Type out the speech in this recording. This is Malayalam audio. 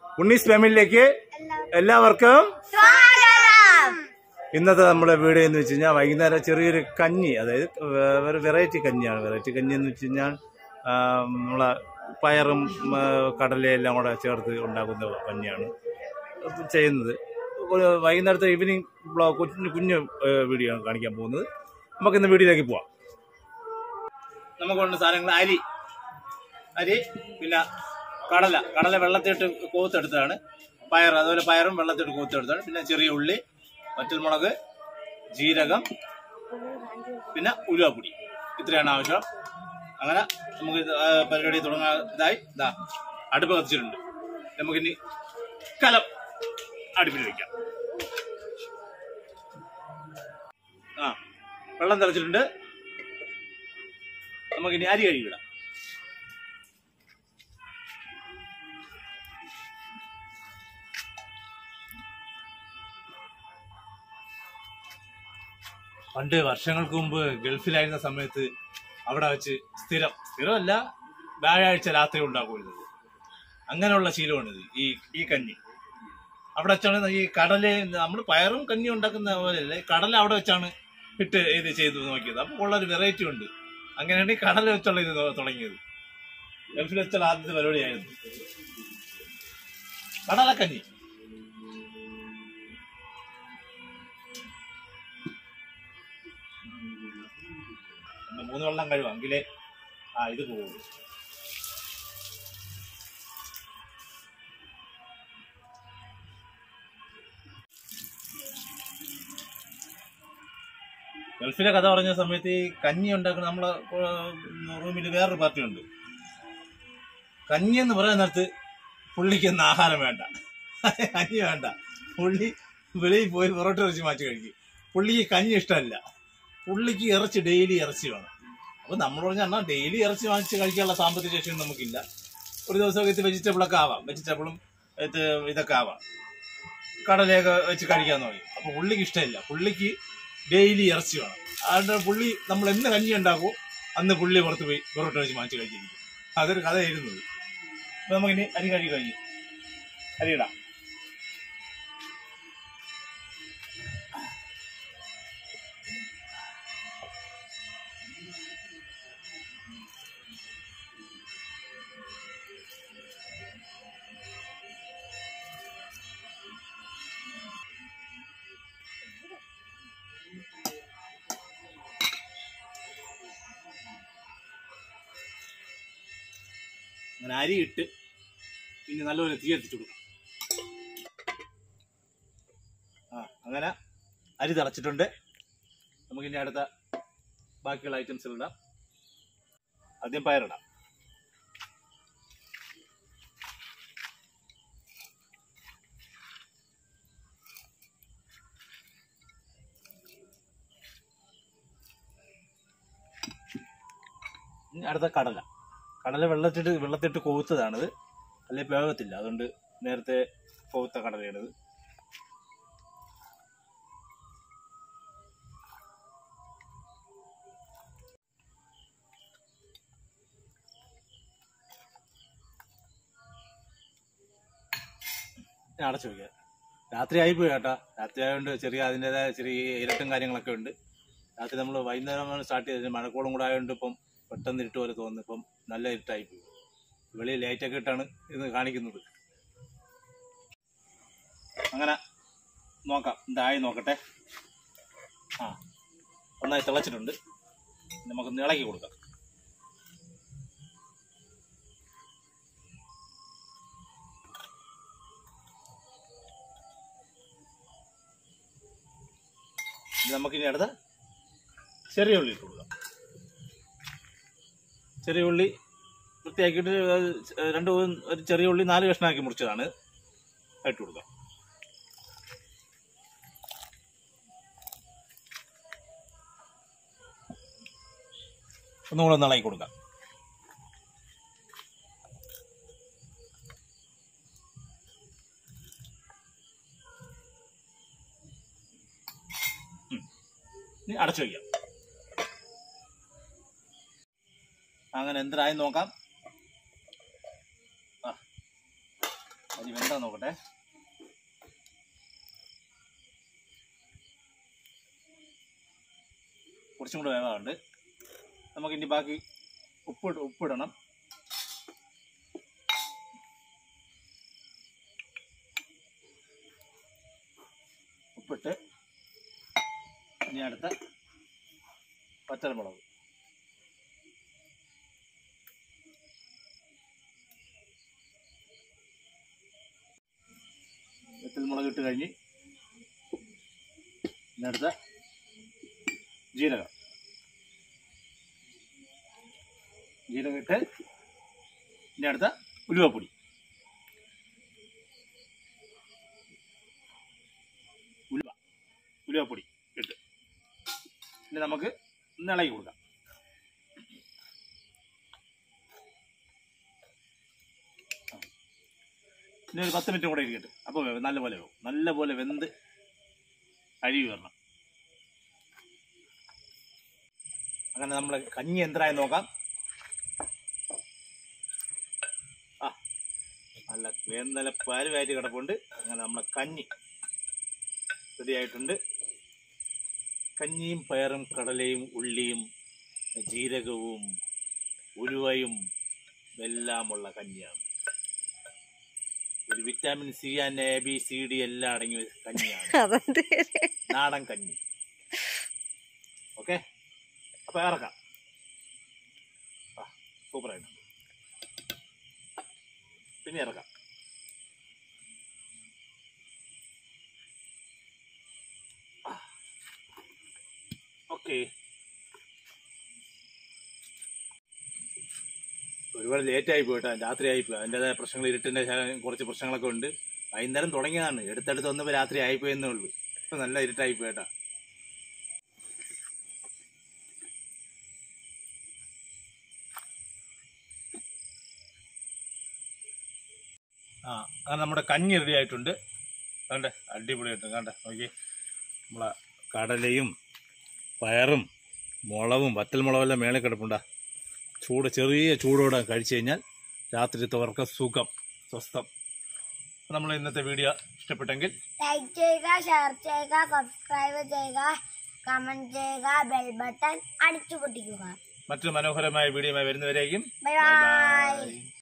ഉണ്ണീസ് ഫാമിലിയിലേക്ക് എല്ലാവർക്കും സ്വാഗതം ഇന്നത്തെ നമ്മുടെ വീഡിയോ എന്ന് വെച്ച് കഴിഞ്ഞാൽ വൈകുന്നേരം ചെറിയൊരു കഞ്ഞി അതായത് വേ- ഒരു വെറൈറ്റി കഞ്ഞിയാണ് വെറൈറ്റി കഞ്ഞി എന്ന് വെച്ച് കഴിഞ്ഞാൽ ആ, നമ്മളെ പയറും ആ, കടലയും എല്ലാം കൂടെ ചേർത്ത് ഉണ്ടാക്കുന്ന കഞ്ഞിയാണ് ഇത് ചെയ്യുന്നത് ഒരു വൈകുന്നേരത്തെ ഈവനിങ് ബ്ലോഗ് കുഞ്ഞു കുഞ്ഞു ഏ, വീഡിയോ ആണ് കാണിക്കാൻ പോകുന്നത് നമുക്ക് ഇന്ന് വീഡിയോയിലേക്ക് പോവാം നമുക്കുണ്ട് സാധനങ്ങൾ അരി അരി പിന്നെ കടല കടല വെള്ളത്തിട്ട് കോത്തെടുത്തതാണ് പയർ അതുപോലെ പയറും വെള്ളത്തിട്ട് കോത്തെടുത്താണ് പിന്നെ ചെറിയ ഉള്ളി വറ്റൽമുളക് ജീരകം പിന്നെ ഉലുവാപ്പൊടി ഇത്രയാണ് ആവശ്യം അങ്ങനെ നമുക്ക് ഇത് ആ പരിപാടി തുടങ്ങാതായി ഇതാ അടുപ്പ് കത്തിച്ചിട്ടുണ്ട് നമുക്കിനി കലം അടുപ്പിൽ വെക്കാം ആ വെള്ളം തിളച്ചിട്ടുണ്ട് നമുക്കിനി അരി കഴുകിടാം പണ്ട് വർഷങ്ങൾക്ക് മുമ്പ് ഗൾഫിലായിരുന്ന സമയത്ത് അവിടെ വെച്ച് സ്ഥിരം സ്ഥിരമല്ല വ്യാഴാഴ്ച രാത്രി ഉണ്ടാക്കുന്നത് അങ്ങനെയുള്ള ശീലമാണിത് ഈ ഈ കഞ്ഞി അവിടെ വെച്ചാണ് ഈ കടല് നമ്മൾ പയറും കഞ്ഞി ഉണ്ടാക്കുന്ന പോലെയല്ല ഈ കടല അവിടെ വെച്ചാണ് ഇട്ട് ഇത് ചെയ്ത് നോക്കിയത് അപ്പോൾ ഉള്ളൊരു വെറൈറ്റി ഉണ്ട് അങ്ങനെയാണ് ഈ കടല വെച്ചുള്ള ഇത് തൊ- തുടങ്ങിയത് ഗൾഫിൽ വെച്ചുള്ള ആദ്യത്തെ പരിപാടിയായിരുന്നു കടലക്കഞ്ഞി ഒന്ന് മൂന്ന് വെള്ളം കഴിവാം എങ്കിലേ ആ ഇത് പോകുള്ളൂ ഗൾഫിലെ കഥ പറഞ്ഞ സമയത്ത് ഈ കഞ്ഞി ഉണ്ടാക്കുന്ന നമ്മളെ റൂമിൽ വേറൊരു പാർട്ടി ഉണ്ട് കഞ്ഞി എന്ന് പറയുന്ന നേരത്ത് പുള്ളിക്കൊന്നും ആഹാരം വേണ്ട കഞ്ഞി വേണ്ട പുള്ളി വെളിയിൽ പോയി പൊറോട്ട ഇറച്ചി മാറ്റി കഴിക്കും പുള്ളിക്ക് കഞ്ഞി ഇഷ്ടമല്ല പുള്ളിക്ക് ഇറച്ചി ഡെയിലി ഇറച്ചി വേണം അപ്പൊ നമ്മൾ പറഞ്ഞാൽ എന്നാ ഡെയിലി ഇറച്ചി വാങ്ങിച്ച് കഴിക്കാനുള്ള സാമ്പത്തിക ശേഷിയൊന്നും നമുക്കില്ല ഒരു ദിവസമൊക്കെ ഇത് വെജിറ്റബിളൊക്കെ ആവാം വെജിറ്റബിളും ഇത് ഇതൊക്കെ ആവാം കടലയൊക്കെ വെച്ച് കഴിക്കാന്ന് പറയും അപ്പൊ പുള്ളിക്ക് ഇഷ്ടമില്ല പുള്ളിക്ക് ഡെയിലി ഇറച്ചി വേണം അതുകൊണ്ട് പുള്ളി നമ്മൾ എന്ന് കഞ്ഞി ഉണ്ടാക്കുമോ അന്ന് പുള്ളി പുറത്ത് പോയി പൊറോട്ട വെച്ച് മാറ്റി കഴിച്ചിരിക്കും അതൊരു കഥയായിരുന്നത് അപ്പൊ നമുക്കിനി അരി കഴുകി കഴിഞ്ഞു അരി ഇടാം അങ്ങനെ അരി ഇട്ട് പിന്നെ നല്ലപോലെ തീ എത്തിച്ചു കൊടുക്കണം ആ അങ്ങനെ അരി തിളച്ചിട്ടുണ്ട് നമുക്കിനി അടുത്ത ബാക്കിയുള്ള ഐറ്റംസ് ഇടാം ആദ്യം പയറിടാം ഇനി അടുത്ത കടല കടല വെള്ളത്തിട്ട് വെള്ളത്തിട്ട് കൊവുത്തതാണിത് അല്ലെ വേഗത്തില്ല അതുകൊണ്ട് നേരത്തെ കൊവുത്ത കടലയാണിത് ഞാൻ അടച്ചു വയ്ക്കാം രാത്രി ആയിപ്പോയി കേട്ടാ രാത്രി ആയതുകൊണ്ട് ചെറിയ അതിൻ്റെതായ ചെറിയ ഇരട്ടും കാര്യങ്ങളൊക്കെ ഉണ്ട് രാത്രി നമ്മൾ വൈകുന്നേരമാണ് സ്റ്റാർട്ട് ചെയ്തത് മഴക്കോളും കൂടെ ആയതുകൊണ്ട് ഇപ്പം പെട്ടെന്ന് ഇരുട്ട് പോലെ തോന്നുന്നു ഇപ്പം നല്ല ഇരുട്ടായി പോയി വെളിയിൽ ലൈറ്റൊക്കെ ഇട്ടാണ് ഇത് കാണിക്കുന്നത് അങ്ങനെ നോക്കാം എന്തായി നോക്കട്ടെ ആ നന്നായി തിളച്ചിട്ടുണ്ട് നമുക്ക് ഇളക്കി കൊടുക്കാം ഇത് നമുക്കിനി അടുത്ത ചെറിയ ഉള്ളി ഇട്ട് കൊടുക്കാം ചെറിയ ഉള്ളി വൃത്തിയാക്കിയിട്ട് അത് രണ്ട് മൂന്ന് ഒരു ചെറിയ ഉള്ളി നാല് കഷ്ണമാക്കി മുറിച്ചതാണ് ഇട്ട് കൊടുക്കാം ഒന്നും കൂടെ ഒന്ന് ഇളക്കി കൊടുക്കാം ഉം. ഇനി അടച്ചു വയ്ക്കാം അങ്ങനെ എന്തായി നോക്കാം ആ അരി വെന്താ നോക്കട്ടെ കുറച്ചും കൂടെ വേവാറുണ്ട് നമുക്ക് ഇനി ബാക്കി ഉപ്പ് ഉപ്പിടണം ഉപ്പിട്ട് ഇനി അടുത്ത പച്ചമുളക് മുളക് ഇട്ട് കഴിഞ്ഞ് ഇനി അടുത്ത ജീരകം ജീരകം ഇട്ട് ഇനി അടുത്ത ഉലുവപ്പൊടി ഉലുവ ഉലുവപ്പൊടി ഇട്ട് ഇനി നമുക്ക് ഒന്ന് ഇളകി കൊടുക്കാം ഇനി ഒരു പത്ത് മിനിറ്റ് കൂടെ ഇരിക്കട്ടെ അപ്പോൾ നല്ലപോലെ വേവും നല്ലപോലെ വെന്ത് അഴുകി വരണം അങ്ങനെ നമ്മൾ കഞ്ഞി എന്തായി നോക്കാം ആ നല്ല വേന്തല പാലുമായിട്ട് കിടപ്പുണ്ട് അങ്ങനെ നമ്മളെ കഞ്ഞി റെഡി ആയിട്ടുണ്ട് കഞ്ഞിയും പയറും കടലയും ഉള്ളിയും ജീരകവും ഉലുവയും എല്ലാമുള്ള കഞ്ഞിയാണ് ഒരു vitamin C and A B C D എല്ലാം അടങ്ങിയ കഞ്ഞിയാണ് അതെന്ത് നാടൻ കഞ്ഞി ഓക്കെ അപ്പൊ ഇറക്കാം ആ സൂപ്പറായിട്ടുണ്ട് പിന്നെ ഇറക്കാം ഓക്കെ ഒരുപാട് ലേറ്റ് ആയി പോയിട്ടാ രാത്രി ആയി പോയി അതിൻ്റെതായ പ്രശ്നങ്ങൾ ഇരുട്ടിന്റെ ശ- കുറച്ച് പ്രശ്നങ്ങളൊക്കെ ഉണ്ട് വൈകുന്നേരം തുടങ്ങിയതാണ് എടുത്തടുത്ത് വന്നപ്പോൾ രാത്രി ആയിപ്പോയെന്നേ ഉള്ളൂ ഇപ്പൊ നല്ല ഇരുട്ടായി പോയിട്ടാ ആ അങ്ങനെ നമ്മുടെ കഞ്ഞി റെഡി ആയിട്ടുണ്ട് കണ്ടേ അടിപൊളിയായിട്ട് കണ്ടേ നോക്കി നമ്മളെ കടലയും പയറും മുളകും വറ്റൽ മുളകെല്ലാം മേലെ കിടപ്പുണ്ടാ ചൂട് ചെറിയ ചൂടോടെ കഴിച്ചു കഴിഞ്ഞാൽ രാത്രിത്തെ ഉറക്കം സുഖം സ്വസ്ഥം നമ്മൾ ഇന്നത്തെ വീഡിയോ ഇഷ്ടപ്പെട്ടെങ്കിൽ ലൈക്ക് ചെയ്യുക ഷെയർ ചെയ്യുക സബ്സ്ക്രൈബ് ചെയ്യുക കമന്റ് ചെയ്യുക ബെൽ ബട്ടൺ അടിച്ചു പൊട്ടിക്കുക മറ്റൊരു മനോഹരമായ വീഡിയോയുമായി വരുന്നവരേക്കും ബൈ ബൈ ബൈ ബൈ